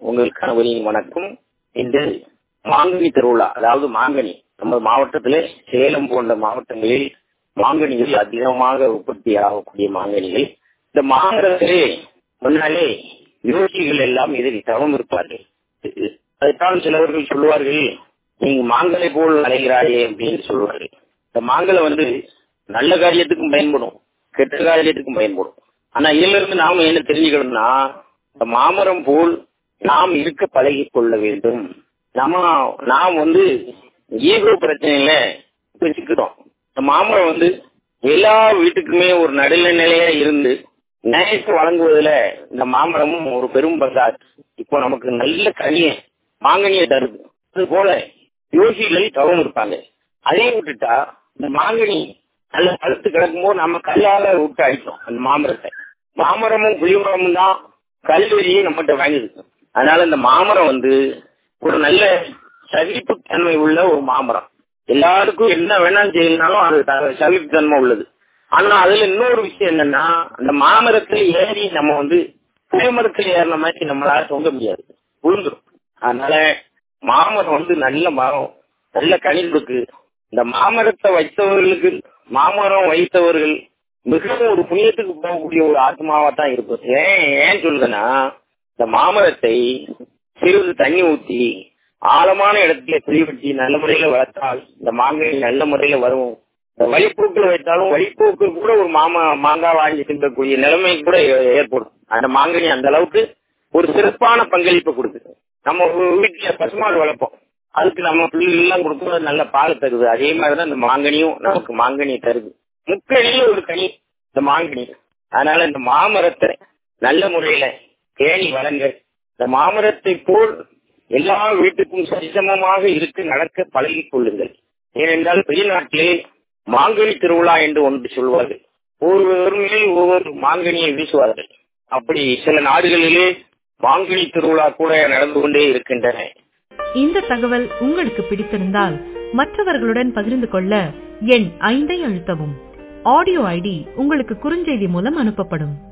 உங்கள் கணவரின் வணக்கம் இன்று மாங்கனி திருவிழா அதாவது மாங்கனி நம்ம மாவட்டத்திலே சேலம் போன்ற மாவட்டங்களில் மாங்கனிகள் அதிகமாக உற்பத்தி ஆகக்கூடிய மாங்கனிகள் இந்த மாங்கனத்திலே முன்னாலே யோசிகள் எல்லாம் இதில் தவம் இருப்பார்கள் அதைத்தான் சிலவர்கள் சொல்லுவார்கள் நீங்க மாங்கலை போல் அலைகிறாயே அப்படின்னு சொல்லுவார்கள் இந்த மாங்கலை வந்து நல்ல காரியத்துக்கும் பயன்படும் கெட்ட காரியத்துக்கும் பயன்படும் ஆனா இதுல இருந்து நாம என்ன தெரிஞ்சுக்கணும்னா இந்த மாமரம் போல் நாம் இருக்க பழகி கொள்ள வேண்டும் நம்ம நாம் வந்து ஈகோ பிரச்சனையில வச்சுக்கிறோம் இந்த மாமரம் வந்து எல்லா வீட்டுக்குமே ஒரு நடுநிலையா இருந்து நேச வழங்குவதுல இந்த மாமரமும் ஒரு பெரும் பங்காற்று இப்போ நமக்கு நல்ல கனிய மாங்கனியை தருது அது போல யோசிகள் தவம் இருப்பாங்க அதையும் விட்டுட்டா இந்த மாங்கனி நல்ல பழுத்து கிடக்கும்போது நம்ம கல்லால விட்டு அடிக்கும் அந்த மாமரத்தை மாமரமும் புளிமரமும் தான் கல்வெறியை நம்மகிட்ட வாங்கிருக்கு அதனால இந்த மாமரம் வந்து ஒரு நல்ல சகிப்பு தன்மை உள்ள ஒரு மாமரம் எல்லாருக்கும் என்ன வேணாலும் செய்யணும்னாலும் அது சகிப்பு தன்மை உள்ளது ஆனா அதுல இன்னொரு விஷயம் என்னன்னா அந்த மாமரத்துல ஏறி நம்ம வந்து புளிமரத்துல ஏறின மாதிரி நம்மளால தொங்க முடியாது விழுந்துரும் அதனால மாமரம் வந்து நல்ல மரம் நல்ல கனி கொடுக்கு இந்த மாமரத்தை வைத்தவர்களுக்கு மாமரம் வைத்தவர்கள் மிகவும் ஒரு புண்ணியத்துக்கு போகக்கூடிய ஒரு ஆத்மாவா தான் இருக்கும் ஏன் ஏன் சொல்றேன்னா இந்த மாமரத்தை சிறிது தண்ணி ஊற்றி ஆழமான இடத்துல குழி வெட்டி நல்ல முறையில வளர்த்தால் இந்த மாங்காய் நல்ல முறையில வரும் இந்த வழிப்போக்கில் வைத்தாலும் வழிப்போக்கு கூட ஒரு மாமா மாங்காய் வாங்கி தின்றக்கூடிய நிலைமை கூட ஏற்படும் அந்த மாங்கனி அந்த அளவுக்கு ஒரு சிறப்பான பங்களிப்பு கொடுக்குது நம்ம வீட்டுல பசுமாடு வளர்ப்போம் அதுக்கு நம்ம பிள்ளைகள் எல்லாம் கொடுக்கும் நல்ல பால் தருது அதே மாதிரிதான் இந்த மாங்கனியும் நமக்கு மாங்கனி தருது முக்கணியில ஒரு கனி இந்த மாங்கனி அதனால இந்த மாமரத்தை நல்ல முறையில தேனி வளங்க இந்த மாமரத்தை போல் எல்லா வீட்டுக்கும் சரிசமமாக இருக்கு நடக்க பழகிக் கொள்ளுங்கள் ஏனென்றால் வெளிநாட்டிலே மாங்கனி திருவிழா என்று ஒன்று சொல்வார்கள் ஒவ்வொரு மேல் ஒவ்வொரு மாங்கனியை வீசுவார்கள் அப்படி சில நாடுகளிலே மாங்கனி திருவிழா கூட நடந்து கொண்டே இருக்கின்றன இந்த தகவல் உங்களுக்கு பிடித்திருந்தால் மற்றவர்களுடன் பகிர்ந்து கொள்ள எண் ஐந்தை அழுத்தவும் ஆடியோ ஐடி உங்களுக்கு குறுஞ்செய்தி மூலம் அனுப்பப்படும்